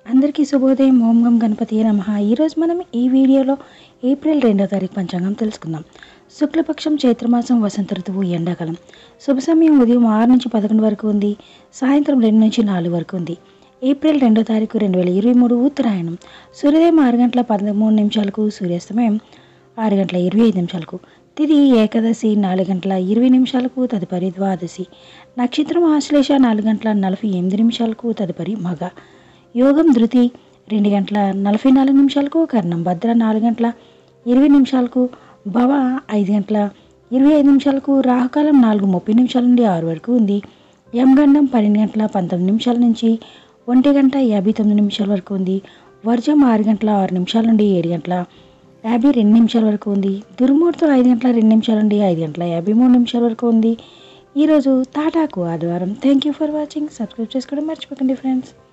అందరికీ శుభోదయం ఓం గం గణపతి నమ ఈరోజు మనం ఈ వీడియోలో ఏప్రిల్ రెండో తారీఖు పంచాంగం తెలుసుకుందాం శుక్లపక్షం చైత్రమాసం వసంత ఋతువు ఎండాకాలం శుభ సమయం ఉదయం ఆరు నుంచి పదకొండు వరకు ఉంది సాయంత్రం రెండు నుంచి నాలుగు వరకు ఉంది ఏప్రిల్ రెండో తారీఖు రెండు వేల ఇరవై మూడు ఉత్తరాయణం సూర్యోదయం ఆరు గంటల పదమూడు నిమిషాలకు సూర్యాస్తమయం ఆరు గంటల ఇరవై ఐదు నిమిషాలకు తిది ఏకాదశి నాలుగు గంటల ఇరవై నిమిషాలకు తదుపరి ద్వాదశి నక్షత్రం ఆశ్లేష నాలుగు గంటల నలభై ఎనిమిది నిమిషాలకు తదుపరి మగ యోగం ధృతి రెండు గంటల నలభై నాలుగు నిమిషాలకు కర్ణం భద్ర నాలుగు గంటల ఇరవై నిమిషాలకు భవ ఐదు గంటల ఇరవై ఐదు నిమిషాలకు రాహుకాలం నాలుగు ముప్పై నిమిషాల నుండి ఆరు వరకు ఉంది యమగండం పన్నెండు గంటల పంతొమ్మిది నిమిషాల నుంచి ఒంటి గంట యాభై తొమ్మిది నిమిషాల వరకు ఉంది వర్జం ఆరు గంటల ఆరు నిమిషాల నుండి ఏడు గంటల యాభై రెండు నిమిషాల వరకు ఉంది దుర్ముహూర్తం ఐదు గంటల రెండు నిమిషాల నుండి ఐదు గంటల యాభై మూడు నిమిషాల వరకు ఉంది ఈరోజు తాటాకు ఆదివారం thank you for watching subscribe చేసుకోవడం మర్చిపోకండి ఫ్రెండ్స్